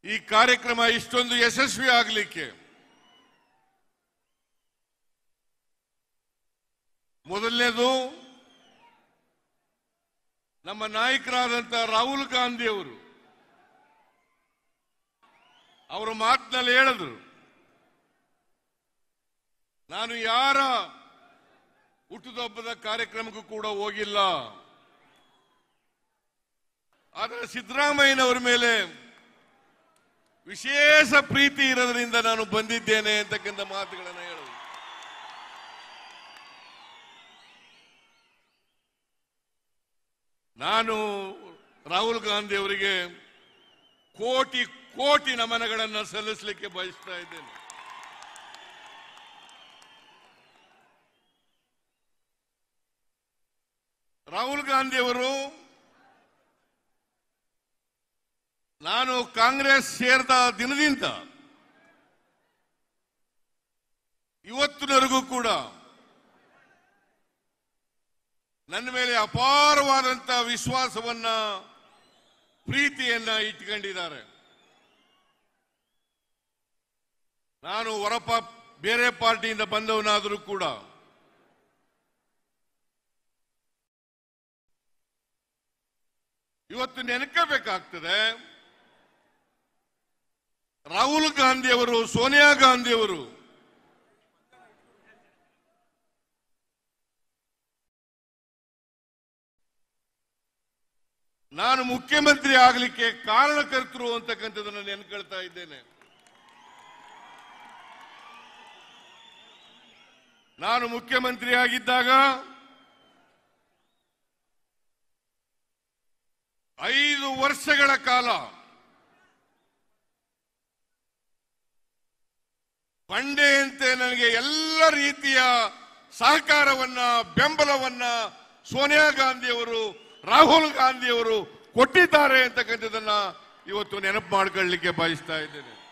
ಈ ಕಾರ್ಯಕ್ರಮ ಇಷ್ಟೊಂದು ಯಶಸ್ವಿ ಆಗಲಿಕ್ಕೆ ಮೊದಲನೇದು ನಮ್ಮ ನಾಯಕರಾದಂತ ರಾಹುಲ್ ಗಾಂಧಿ ಅವರು ಅವರು ಮಾತಿನಲ್ಲಿ ಹೇಳಿದ್ರು ನಾನು ಯಾರ ಹುಟ್ಟುಹಬ್ಬದ ಕಾರ್ಯಕ್ರಮಕ್ಕೂ ಕೂಡ ಹೋಗಿಲ್ಲ ಆದರೆ ಸಿದ್ದರಾಮಯ್ಯನವರ ಮೇಲೆ ವಿಶೇಷ ಪ್ರೀತಿ ಇರೋದ್ರಿಂದ ನಾನು ಬಂದಿದ್ದೇನೆ ಅಂತಕ್ಕಂಥ ಮಾತುಗಳನ್ನು ಹೇಳುವುದು ನಾನು ರಾಹುಲ್ ಗಾಂಧಿ ಅವರಿಗೆ ಕೋಟಿ ಕೋಟಿ ನಮನಗಳನ್ನು ಸಲ್ಲಿಸಲಿಕ್ಕೆ ಬಯಸ್ತಾ ಇದ್ದೇನೆ ರಾಹುಲ್ ಗಾಂಧಿ ಅವರು ನಾನು ಕಾಂಗ್ರೆಸ್ ಸೇರಿದ ದಿನದಿಂದ ಇವತ್ತಿನವರೆಗೂ ಕೂಡ ನನ್ನ ಮೇಲೆ ಅಪಾರವಾದಂತ ವಿಶ್ವಾಸವನ್ನ ಪ್ರೀತಿಯನ್ನ ಇಟ್ಕೊಂಡಿದ್ದಾರೆ ನಾನು ಹೊರಪ ಬೇರೆ ಪಾರ್ಟಿಯಿಂದ ಬಂದವನಾದರೂ ಕೂಡ ಇವತ್ತು ನೆನಕಬೇಕಾಗ್ತದೆ ರಾಹುಲ್ ಗಾಂಧಿ ಅವರು ಸೋನಿಯಾ ಗಾಂಧಿ ಅವರು ನಾನು ಮುಖ್ಯಮಂತ್ರಿ ಆಗಲಿಕ್ಕೆ ಕಾರಣಕರ್ತರು ಅಂತಕ್ಕಂಥದ್ದನ್ನು ನೆನ್ಕೊಳ್ತಾ ಇದ್ದೇನೆ ನಾನು ಮುಖ್ಯಮಂತ್ರಿ ಆಗಿದ್ದಾಗ ಐದು ವರ್ಷಗಳ ಕಾಲ ಬಂಡೆಯಂತೆ ನನಗೆ ಎಲ್ಲ ರೀತಿಯ ಸಹಕಾರವನ್ನ ಬೆಂಬಲವನ್ನ ಸೋನಿಯಾ ಗಾಂಧಿ ಅವರು ರಾಹುಲ್ ಗಾಂಧಿ ಅವರು ಕೊಟ್ಟಿದ್ದಾರೆ ಅಂತಕ್ಕಂಥದ್ದನ್ನ ಇವತ್ತು ನೆನಪು ಮಾಡ್ಕೊಳ್ಳಿಕ್ಕೆ ಬಯಸ್ತಾ ಇದ್ದೇನೆ